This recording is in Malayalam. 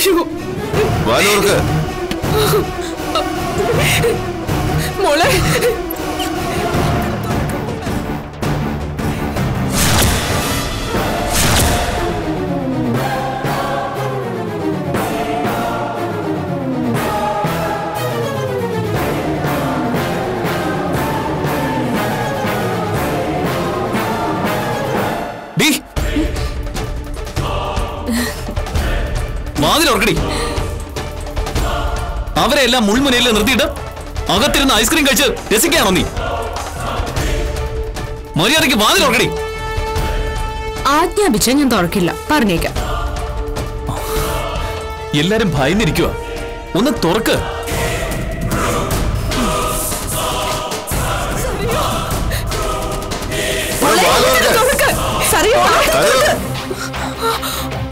അയ്യോ വാലോർക്ക് മോളെ ഡീ വാതിലോർക്കടി അവരെ എല്ലാം മുൾമുനയിൽ നിർത്തിയിട്ട് അകത്തിരുന്ന് ഐസ്ക്രീം കഴിച്ച് രസിക്കാണോ നീ മര്യാദയ്ക്ക് വാതിലോർക്കടി ആജ്ഞാപിച്ച ഞാൻ തുറക്കില്ല പറഞ്ഞേക്കാം എല്ലാരും ഭയന്നിരിക്കുക ഒന്ന് തുറക്ക് മോളെ, വാതിൽ തുറക്ക്. തുറക്ക്. സറിയ, വാതിൽ ഹലോ തുറക്ക്.